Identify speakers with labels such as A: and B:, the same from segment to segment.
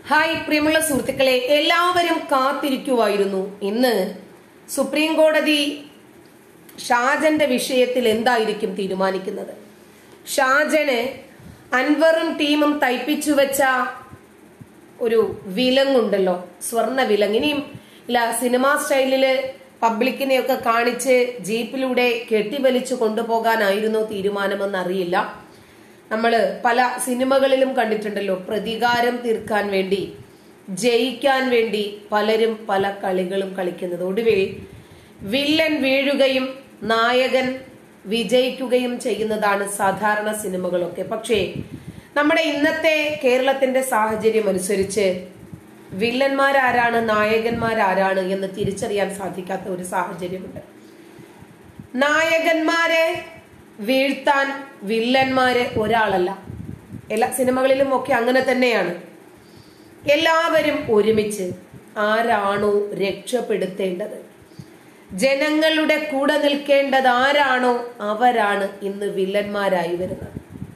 A: hi പ്രിയമുള്ള സുഹൃത്തുക്കളെ എല്ലാവരും കാത്തിരിക്കുമായിരുന്നു ഇന്ന് സുപ്രീം കോടതി ഷാജന്റെ വിഷയത്തിൽ എന്തായിരിക്കും തീരുമാനിക്കുന്നത് ഷാജന് അൻവറും ടീമും തയ്പ്പിച്ചു വെച്ച ഒരു വിലങ്ങുണ്ടല്ലോ സ്വർണ്ണ വിലങ്ങ് ഇനിയും ഇല്ല സിനിമാ സ്റ്റൈലില് പബ്ലിക്കിനെയൊക്കെ കാണിച്ച് ജീപ്പിലൂടെ കെട്ടിവലിച്ചു കൊണ്ടുപോകാനായിരുന്നോ തീരുമാനമെന്ന് അറിയില്ല നമ്മള് പല സിനിമകളിലും കണ്ടിട്ടുണ്ടല്ലോ പ്രതികാരം തീർക്കാൻ വേണ്ടി ജയിക്കാൻ വേണ്ടി പലരും പല കളികളും കളിക്കുന്നത് ഒടുവിൽ വില്ലൻ വീഴുകയും നായകൻ വിജയിക്കുകയും ചെയ്യുന്നതാണ് സാധാരണ സിനിമകളൊക്കെ പക്ഷേ നമ്മുടെ ഇന്നത്തെ കേരളത്തിന്റെ സാഹചര്യം അനുസരിച്ച് വില്ലന്മാരാരാണ് നായകന്മാരാരാണ് എന്ന് തിരിച്ചറിയാൻ സാധിക്കാത്ത ഒരു സാഹചര്യമുണ്ട് നായകന്മാരെ വീഴ്ത്താൻ വില്ലന്മാര് ഒരാളല്ല എല്ലാ സിനിമകളിലും ഒക്കെ അങ്ങനെ തന്നെയാണ് എല്ലാവരും ഒരുമിച്ച് ആരാണോ രക്ഷപ്പെടുത്തേണ്ടത് ജനങ്ങളുടെ കൂടെ നിൽക്കേണ്ടത് ആരാണോ അവരാണ് ഇന്ന് വില്ലന്മാരായി വരുന്നത്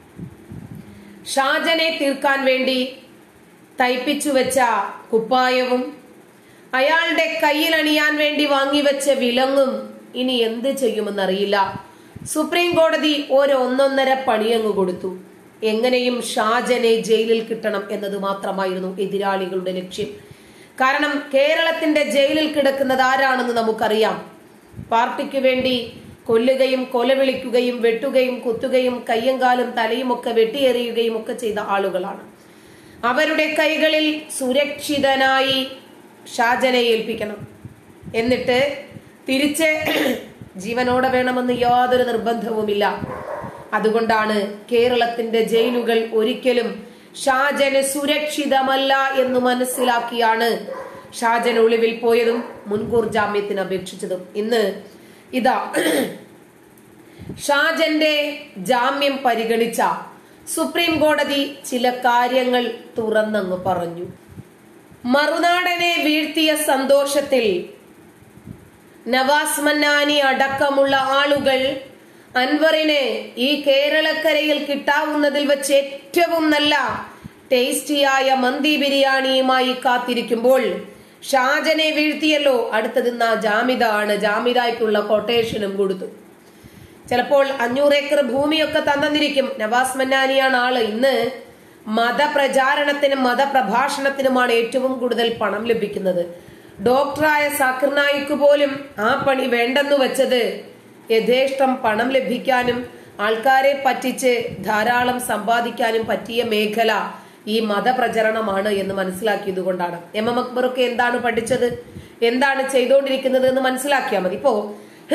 A: ഷാജനെ തീർക്കാൻ വേണ്ടി തയ്പ്പിച്ചു വെച്ച കുപ്പായവും അയാളുടെ കയ്യിൽ അണിയാൻ വേണ്ടി വാങ്ങിവെച്ച വിലങ്ങും ഇനി എന്ത് ചെയ്യുമെന്നറിയില്ല സുപ്രീം കോടതി ഒരു ഒന്നൊന്നര പണിയങ്ങ് കൊടുത്തു എങ്ങനെയും ഷാജനെ ജയിലിൽ കിട്ടണം എന്നത് മാത്രമായിരുന്നു എതിരാളികളുടെ ലക്ഷ്യം കാരണം കേരളത്തിന്റെ ജയിലിൽ കിടക്കുന്നത് ആരാണെന്ന് നമുക്കറിയാം പാർട്ടിക്ക് വേണ്ടി കൊല്ലുകയും കൊലവിളിക്കുകയും വെട്ടുകയും കുത്തുകയും കയ്യും കാലും തലയും ഒക്കെ വെട്ടിയെറിയുകയും ഒക്കെ ചെയ്ത ആളുകളാണ് അവരുടെ കൈകളിൽ സുരക്ഷിതനായി ഷാജനെ ഏൽപ്പിക്കണം എന്നിട്ട് തിരിച്ച് ജീവനോടെ വേണമെന്ന് യാതൊരു നിർബന്ധവുമില്ല അതുകൊണ്ടാണ് കേരളത്തിന്റെ ജയിലുകൾ ഒരിക്കലും ഷാജന് സുരക്ഷിതമല്ല എന്ന് മനസ്സിലാക്കിയാണ് ഷാജൻ ഒളിവിൽ പോയതും മുൻകൂർ ജാമ്യത്തിന് അപേക്ഷിച്ചതും ഇന്ന് ഇതാ ഷാജന്റെ ജാമ്യം പരിഗണിച്ച സുപ്രീം കോടതി ചില കാര്യങ്ങൾ തുറന്നങ്ങ് പറഞ്ഞു മറുനാടനെ വീഴ്ത്തിയ സന്തോഷത്തിൽ നവാസ് മന്നാനി അടക്കമുള്ള ആളുകൾ അൻവറിന് ഈ കേരളക്കരയിൽ കിട്ടാവുന്നതിൽ വെച്ച് ഏറ്റവും നല്ല ടേസ്റ്റിയായ മന്തി ബിരിയാണിയുമായി കാത്തിരിക്കുമ്പോൾ ഷാജനെ വീഴ്ത്തിയല്ലോ അടുത്തത് ഇന്ന് ആ ജാമിത ആണ് ജാമിതായ്ക്കുള്ള കൊട്ടേഷനും കൊടുത്തു ചിലപ്പോൾ അഞ്ഞൂറ് ഏക്കർ ഭൂമിയൊക്കെ തന്നിരിക്കും നവാസ് മന്നാനിയാണ് ആള് ഇന്ന് മതപ്രചാരണത്തിനും മതപ്രഭാഷണത്തിനുമാണ് ഏറ്റവും കൂടുതൽ പണം ലഭിക്കുന്നത് ഡോക്ടറായ സാക്കിർ നായിക്ക് പോലും ആ പണി വേണ്ടെന്ന് വെച്ചത് യഥേഷ്ടം പണം ലഭിക്കാനും ആൾക്കാരെ പറ്റിച്ച് ധാരാളം സമ്പാദിക്കാനും പറ്റിയ മേഖല ഈ മതപ്രചരണമാണ് എന്ന് മനസ്സിലാക്കിയത് കൊണ്ടാണ് എം എം അക്ബറൊക്കെ എന്താണ് പഠിച്ചത് എന്താണ് ചെയ്തുകൊണ്ടിരിക്കുന്നത് എന്ന് മനസ്സിലാക്കിയാൽ മതി ഇപ്പോ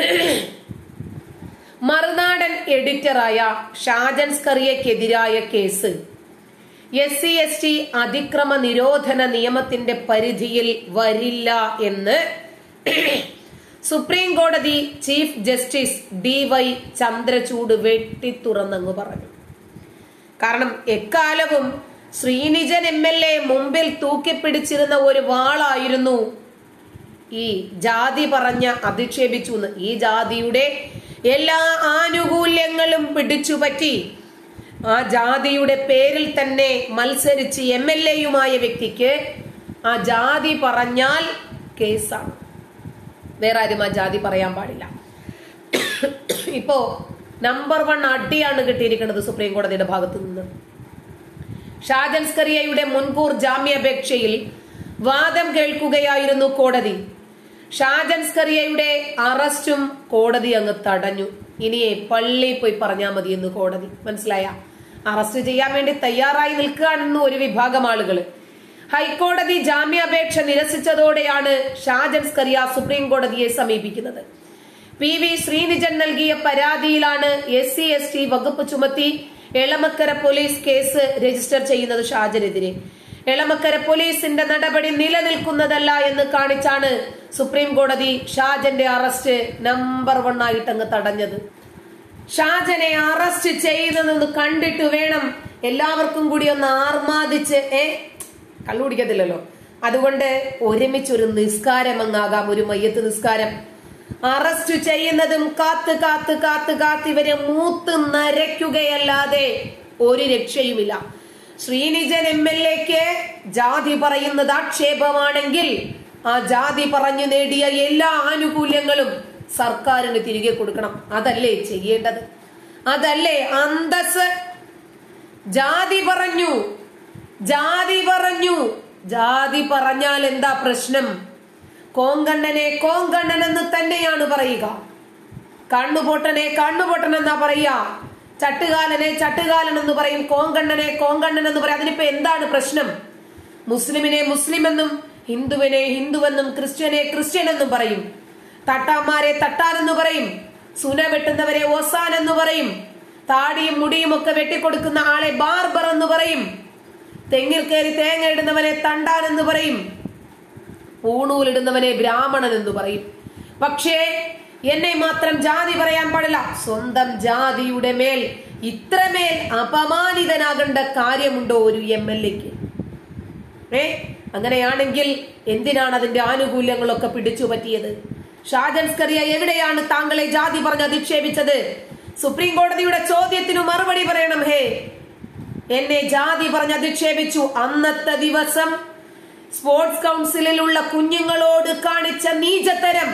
A: മറുനാടൻ എഡിറ്ററായ ഷാജൻ സ്കറിയക്കെതിരായ case S C S T അതിക്രമ നിരോധന നിയമത്തിന്റെ പരിധിയിൽ വരില്ല എന്ന് സുപ്രീം കോടതി chief justice D Y Chandrachud വെട്ടി തുറന്നങ്ങ് പറഞ്ഞു കാരണം എക്കാലവും ശ്രീനിജൻ എം എൽ എ മുമ്പിൽ തൂക്കിപ്പിടിച്ചിരുന്ന ഒരു വാളായിരുന്നു ഈ ജാതി പറഞ്ഞ അധിക്ഷേപിച്ചു എന്ന് ഈ ജാതിയുടെ എല്ലാ ആനുകൂല്യങ്ങളും പിടിച്ചുപറ്റി ആ ജാതിയുടെ പേരിൽ തന്നെ മത്സരിച്ച് എം എൽ എയുമായ വ്യക്തിക്ക് ആ ജാതി പറഞ്ഞാൽ കേസാണ് വേറെ ആരും ആ ജാതി പറയാൻ പാടില്ല ഇപ്പോ നമ്പർ വൺ അടിയാണ് കിട്ടിയിരിക്കുന്നത് സുപ്രീം കോടതിയുടെ ഭാഗത്തു നിന്ന് ഷാജൻ സ്കറിയയുടെ മുൻകൂർ ജാമ്യാപേക്ഷയിൽ വാദം കേൾക്കുകയായിരുന്നു കോടതി ഷാജൻ സ്കറിയയുടെ അറസ്റ്റും കോടതി അങ്ങ് തടഞ്ഞു ഇനിയെ പള്ളി പോയി പറഞ്ഞാൽ മതി എന്ന് കോടതി മനസ്സിലായ അറസ്റ്റ് ചെയ്യാൻ വേണ്ടി തയ്യാറായി നിൽക്കുകയാണെന്ന് ഒരു വിഭാഗം ആളുകൾ ഹൈക്കോടതി ജാമ്യാപേക്ഷ നിരസിച്ചതോടെയാണ് ഷാജൻ സ്കറിയ സുപ്രീം കോടതിയെ സമീപിക്കുന്നത് പി വി ശ്രീനിജൻ നൽകിയ പരാതിയിലാണ് എസ് സി എസ് ടി വകുപ്പ് ചുമത്തി എളമക്കര പോലീസ് കേസ് രജിസ്റ്റർ ചെയ്യുന്നത് ഷാജനെതിരെ എളമക്കര പോലീസിന്റെ നടപടി നിലനിൽക്കുന്നതല്ല എന്ന് കാണിച്ചാണ് സുപ്രീം കോടതി ഷാജന്റെ അറസ്റ്റ് നമ്പർ വൺ ആയിട്ട് അങ്ങ് തടഞ്ഞത് ഷാജനെ അറസ്റ്റ് ചെയ്തതെന്ന് കണ്ടിട്ട് വേണം എല്ലാവർക്കും കൂടി ഒന്ന് ആർമാദിച്ച് ഏ കള്ളു കുടിക്കത്തില്ലല്ലോ അതുകൊണ്ട് ഒരുമിച്ച് ഒരു നിസ്കാരം അങ്ങാകാം ഒരു മയ്യത്ത് നിസ്കാരം അറസ്റ്റ് ചെയ്യുന്നതും കാത്ത് കാത്ത് കാത്ത് കാത്ത് ഇവരെ മൂത്ത് നരയ്ക്കുകയല്ലാതെ ഒരു രക്ഷയുമില്ല ശ്രീനിജൻ എം എൽ എക്ക് ജാതി പറയുന്നത് ആക്ഷേപമാണെങ്കിൽ ആ ജാതി പറഞ്ഞു നേടിയ എല്ലാ ആനുകൂല്യങ്ങളും സർക്കാരിന് തിരികെ കൊടുക്കണം അതല്ലേ ചെയ്യേണ്ടത് അതല്ലേ അന്തസ് ജാതി പറഞ്ഞു ജാതി പറഞ്ഞു ജാതി പറഞ്ഞാൽ എന്താ പ്രശ്നം കോങ്കണ്ണനെ കോങ്കണ്ണൻ എന്ന് തന്നെയാണ് പറയുക കണ്ണുപൊട്ടനെ കണ്ണുപൊട്ടൻ എന്നാ പറയുക ചട്ടുകാലനെ ചട്ടുകാലൻ എന്ന് പറയും കോങ്കണ്ണനെ കോങ്കണ്ണൻ എന്ന് പറയും അതിനിപ്പോ എന്താണ് പ്രശ്നം മുസ്ലിമിനെ മുസ്ലിം എന്നും ഹിന്ദുവിനെ ഹിന്ദുവെന്നും ക്രിസ്ത്യനെ ക്രിസ്ത്യൻ എന്നും പറയും തട്ടാന്മാരെ തട്ടാൻ എന്ന് പറയും സുന വെട്ടുന്നവരെ ഓസാൻ എന്ന് പറയും താടിയും മുടിയും ഒക്കെ വെട്ടിക്കൊടുക്കുന്ന ആളെ ബാർബർ എന്ന് പറയും തെങ്ങിൽ കയറി തേങ്ങ ഇടുന്നവനെ തണ്ടാൻ എന്ന് പറയും പൂണൂലിടുന്നവനെ ബ്രാഹ്മണൻ എന്ന് പറയും പക്ഷേ എന്നെ മാത്രം ജാതി പറയാൻ പാടില്ല സ്വന്തം ജാതിയുടെ മേൽ ഇത്രമേൽ അപമാനിതനാകേണ്ട കാര്യമുണ്ടോ ഒരു എം എൽ എക്ക് ഏ അങ്ങനെയാണെങ്കിൽ എന്തിനാണ് അതിന്റെ ആനുകൂല്യങ്ങളൊക്കെ പിടിച്ചു പറ്റിയത് ഷാജൻസ്കറിയ എവിടെയാണ് താങ്കളെ ജാതി പറഞ്ഞ് അധിക്ഷേപിച്ചത് സുപ്രീം കോടതിയുടെ ചോദ്യത്തിനു മറുപടി പറയണം ഹേ എന്നെ ജാതി പറഞ്ഞ് അധിക്ഷേപിച്ചു അന്നത്തെ ദിവസം സ്പോർട്സ് കൗൺസിലിലുള്ള കുഞ്ഞുങ്ങളോട് കാണിച്ച നീചത്തരം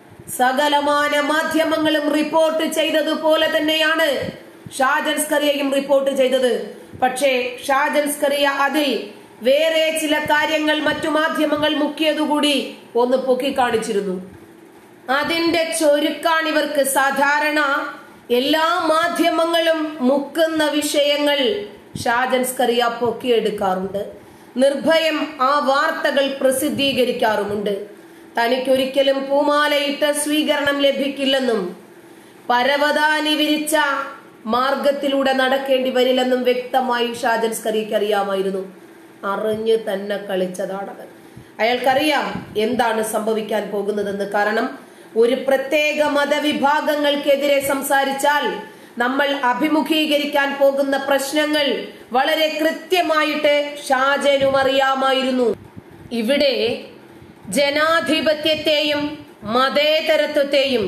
A: സകലമാന മാധ്യമങ്ങളും റിപ്പോർട്ട് ചെയ്തതുപോലെ തന്നെയാണ് ഷാജൻസ്കറിയയും റിപ്പോർട്ട് ചെയ്തത് പക്ഷേ ഷാജൻസ്കറിയ അതിൽ വേറെ ചില കാര്യങ്ങൾ മറ്റു മാധ്യമങ്ങൾ മുക്കിയതുകൂടി ഒന്ന് പൊക്കി കാണിച്ചിരുന്നു അതിന്റെ ചൊരുക്കാണ് ഇവർക്ക് സാധാരണ എല്ലാ മാധ്യമങ്ങളും മുക്കുന്ന വിഷയങ്ങൾ ഷാജൻസ്കറിയ പൊക്കിയെടുക്കാറുണ്ട് നിർഭയം ആ വാർത്തകൾ പ്രസിദ്ധീകരിക്കാറുമുണ്ട് തനിക്കൊരിക്കലും പൂമാലയിട്ട സ്വീകരണം ലഭിക്കില്ലെന്നും പരവതാനി വിരിച്ച മാർഗത്തിലൂടെ നടക്കേണ്ടി വരില്ലെന്നും വ്യക്തമായി ഷാജൻസ്കറിക്ക് അറിയാമായിരുന്നു അറിഞ്ഞ് തന്നെ കളിച്ചതാണവൻ അയാൾക്കറിയാം എന്താണ് സംഭവിക്കാൻ പോകുന്നതെന്ന് കാരണം ഒരു പ്രത്യേക മതവിഭാഗങ്ങൾക്കെതിരെ സംസാരിച്ചാൽ നമ്മൾ അഭിമുഖീകരിക്കാൻ പോകുന്ന പ്രശ്നങ്ങൾ വളരെ കൃത്യമായിട്ട് ഷാജനും അറിയാമായിരുന്നു ഇവിടെ ജനാധിപത്യത്തെയും മതേതരത്വത്തെയും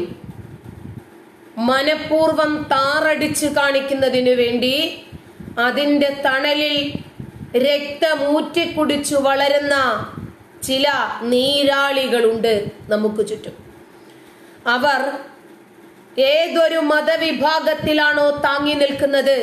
A: മനഃപൂർവം താറടിച്ചു കാണിക്കുന്നതിനു വേണ്ടി അതിന്റെ തണലിൽ രക്തമൂറ്റിക്കുടിച്ചു വളരുന്ന ചില നീരാളികളുണ്ട് നമുക്ക് ചുറ്റും അവർ ഏതൊരു മതവിഭാഗത്തിലാണോ താങ്ങി നിൽക്കുന്നത്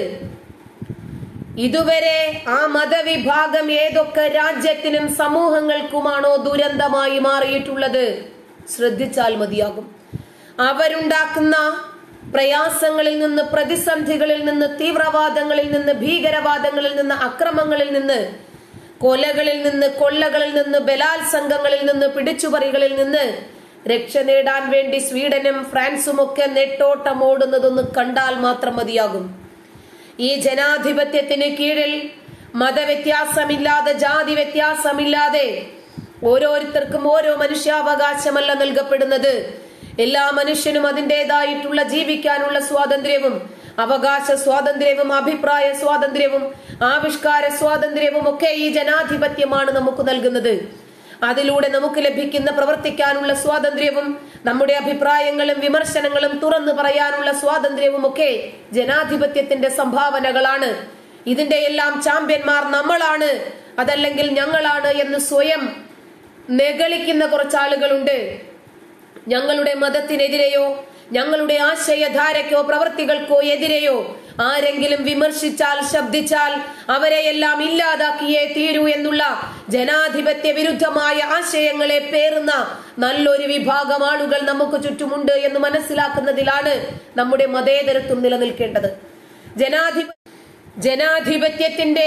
A: ഇതുവരെ ആ മതവിഭാഗം ഏതൊക്കെ രാജ്യത്തിനും സമൂഹങ്ങൾക്കുമാണോ ദുരന്തമായി മാറിയിട്ടുള്ളത് ശ്രദ്ധിച്ചാൽ മതിയാകും അവരുണ്ടാക്കുന്ന പ്രയാസങ്ങളിൽ നിന്ന് പ്രതിസന്ധികളിൽ നിന്ന് തീവ്രവാദങ്ങളിൽ നിന്ന് ഭീകരവാദങ്ങളിൽ നിന്ന് അക്രമങ്ങളിൽ നിന്ന് കൊലകളിൽ നിന്ന് കൊള്ളകളിൽ നിന്ന് ബലാത്സംഗങ്ങളിൽ നിന്ന് പിടിച്ചുപറികളിൽ നിന്ന് രക്ഷ നേടാൻ വേണ്ടി സ്വീഡനും ഫ്രാൻസും ഒക്കെ നെട്ടോട്ടം ഓടുന്നതൊന്ന് കണ്ടാൽ മാത്രം മതിയാകും ഈ ജനാധിപത്യത്തിന് കീഴിൽ മതവ്യത്യാസമില്ലാതെ ജാതി വ്യത്യാസമില്ലാതെ ഓരോരുത്തർക്കും ഓരോ മനുഷ്യാവകാശമല്ല നൽകപ്പെടുന്നത് എല്ലാ മനുഷ്യനും അതിൻ്റെതായിട്ടുള്ള ജീവിക്കാനുള്ള സ്വാതന്ത്ര്യവും അവകാശ സ്വാതന്ത്ര്യവും അഭിപ്രായ സ്വാതന്ത്ര്യവും ആവിഷ്കാര സ്വാതന്ത്ര്യവും ഒക്കെ ഈ ജനാധിപത്യമാണ് നമുക്ക് നൽകുന്നത് അതിലൂടെ നമുക്ക് ലഭിക്കുന്ന പ്രവർത്തിക്കാനുള്ള സ്വാതന്ത്ര്യവും നമ്മുടെ അഭിപ്രായങ്ങളും വിമർശനങ്ങളും തുറന്നു പറയാനുള്ള സ്വാതന്ത്ര്യവും ഒക്കെ ജനാധിപത്യത്തിന്റെ സംഭാവനകളാണ് ഇതിന്റെ എല്ലാം ചാമ്പ്യന്മാർ നമ്മളാണ് അതല്ലെങ്കിൽ ഞങ്ങളാണ് എന്ന് സ്വയം നെഗളിക്കുന്ന കുറച്ച് ആളുകളുണ്ട് ഞങ്ങളുടെ മതത്തിനെതിരെയോ ഞങ്ങളുടെ ആശയധാരയ്ക്കോ പ്രവർത്തികൾക്കോ എതിരെയോ ആരെങ്കിലും വിമർശിച്ചാൽ ശബ്ദിച്ചാൽ അവരെയെല്ലാം ഇല്ലാതാക്കിയേ തീരൂ എന്നുള്ള ജനാധിപത്യ വിരുദ്ധമായ ആശയങ്ങളെ പേറുന്ന നല്ലൊരു വിഭാഗം ആളുകൾ നമുക്ക് ചുറ്റുമുണ്ട് എന്ന് മനസ്സിലാക്കുന്നതിലാണ് നമ്മുടെ മതേതരത്വം നിലനിൽക്കേണ്ടത് ജനാധിപ ജനാധിപത്യത്തിന്റെ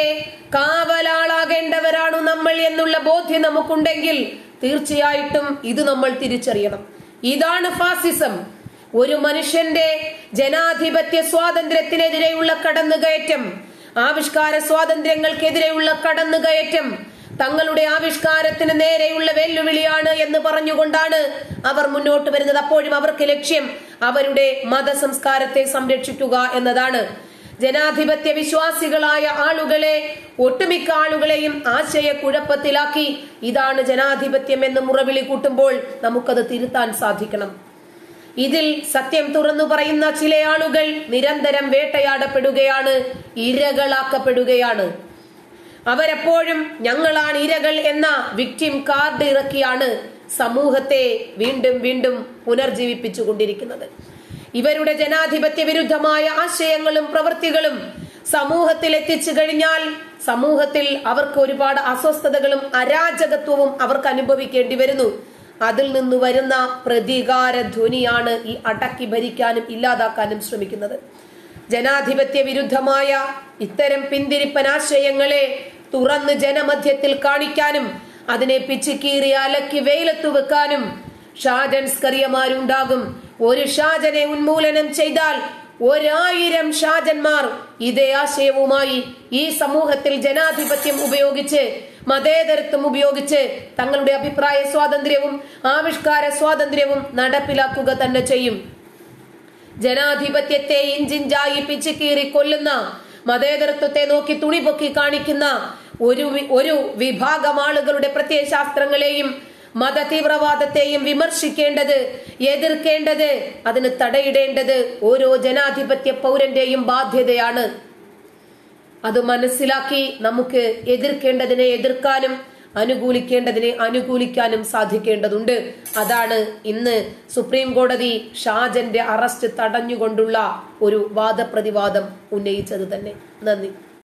A: കാവലാളാകേണ്ടവരാണ് നമ്മൾ എന്നുള്ള ബോധ്യം നമുക്കുണ്ടെങ്കിൽ തീർച്ചയായിട്ടും ഇത് നമ്മൾ തിരിച്ചറിയണം ഇതാണ് ഫാസിസം ഒരു മനുഷ്യന്റെ ജനാധിപത്യ സ്വാതന്ത്ര്യത്തിനെതിരെയുള്ള കടന്നുകയറ്റം ആവിഷ്കാര സ്വാതന്ത്ര്യങ്ങൾക്കെതിരെയുള്ള കടന്നുകയറ്റം തങ്ങളുടെ ആവിഷ്കാരത്തിന് നേരെയുള്ള വെല്ലുവിളിയാണ് എന്ന് പറഞ്ഞുകൊണ്ടാണ് അവർ മുന്നോട്ട് വരുന്നത് അപ്പോഴും അവർക്ക് ലക്ഷ്യം അവരുടെ മതസംസ്കാരത്തെ സംരക്ഷിക്കുക എന്നതാണ് ജനാധിപത്യ വിശ്വാസികളായ ആളുകളെ ഒട്ടുമിക്ക ആളുകളെയും ആശയക്കുഴപ്പത്തിലാക്കി ഇതാണ് ജനാധിപത്യം എന്ന് മുറവിളി കൂട്ടുമ്പോൾ നമുക്കത് തിരുത്താൻ സാധിക്കണം ഇതിൽ സത്യം തുറന്നു പറയുന്ന ചില ആളുകൾ നിരന്തരം വേട്ടയാടപ്പെടുകയാണ് ഇരകളാക്കപ്പെടുകയാണ് അവരെപ്പോഴും ഞങ്ങളാണ് ഇരകൾ എന്ന വിക്ടിം കാർഡ് ഇറക്കിയാണ് സമൂഹത്തെ വീണ്ടും വീണ്ടും പുനർജീവിപ്പിച്ചുകൊണ്ടിരിക്കുന്നത് ഇവരുടെ ജനാധിപത്യ വിരുദ്ധമായ ആശയങ്ങളും പ്രവൃത്തികളും സമൂഹത്തിൽ എത്തിച്ചു കഴിഞ്ഞാൽ സമൂഹത്തിൽ അവർക്ക് ഒരുപാട് അസ്വസ്ഥതകളും അരാജകത്വവും അവർക്ക് അനുഭവിക്കേണ്ടി വരുന്നു അതിൽ നിന്ന് വരുന്ന പ്രതികാര ധ്വനിയാണ് ഈ അടക്കി ഭരിക്കാനും ഇല്ലാതാക്കാനും ശ്രമിക്കുന്നത് ജനാധിപത്യ വിരുദ്ധമായ ഇത്തരം പിന്തിരിപ്പൻ ആശയങ്ങളെ തുറന്ന് ജനമധ്യത്തിൽ കാണിക്കാനും അതിനെ പിച്ചുകീറി അലക്കി വെയിലത്തു വെക്കാനും ഷാജൻസ്കറിയമാരുണ്ടാകും ഒരു ഷാജനെ ഉന്മൂലനം ചെയ്താൽ ഒരായിരം ഷാജന്മാർ ഇതേ ആശയവുമായി ഈ സമൂഹത്തിൽ ജനാധിപത്യം ഉപയോഗിച്ച് മതേതരത്വം ഉപയോഗിച്ച് തങ്ങളുടെ അഭിപ്രായ സ്വാതന്ത്ര്യവും ആവിഷ്കാര സ്വാതന്ത്ര്യവും നടപ്പിലാക്കുക തന്നെ ചെയ്യും ജനാധിപത്യത്തെ ഇഞ്ചിഞ്ചായി പിച്ചുകീറി കൊല്ലുന്ന മതേതരത്വത്തെ നോക്കി തുണി പൊക്കി കാണിക്കുന്ന ഒരു വി- ഒരു വിഭാഗം ആളുകളുടെ പ്രത്യയശാസ്ത്രങ്ങളെയും മത തീവ്രവാദത്തെയും വിമർശിക്കേണ്ടത് എതിർക്കേണ്ടത് അതിന് തടയിടേണ്ടത് ഓരോ ജനാധിപത്യ പൗരന്റെയും ബാധ്യതയാണ് അത് മനസ്സിലാക്കി നമുക്ക് എതിർക്കേണ്ടതിനെ എതിർക്കാനും അനുകൂലിക്കേണ്ടതിനെ അനുകൂലിക്കാനും സാധിക്കേണ്ടതുണ്ട് അതാണ് ഇന്ന് സുപ്രീം കോടതി ഷാജന്റെ അറസ്റ്റ് തടഞ്ഞുകൊണ്ടുള്ള ഒരു വാദപ്രതിവാദം ഉന്നയിച്ചത് തന്നെ നന്ദി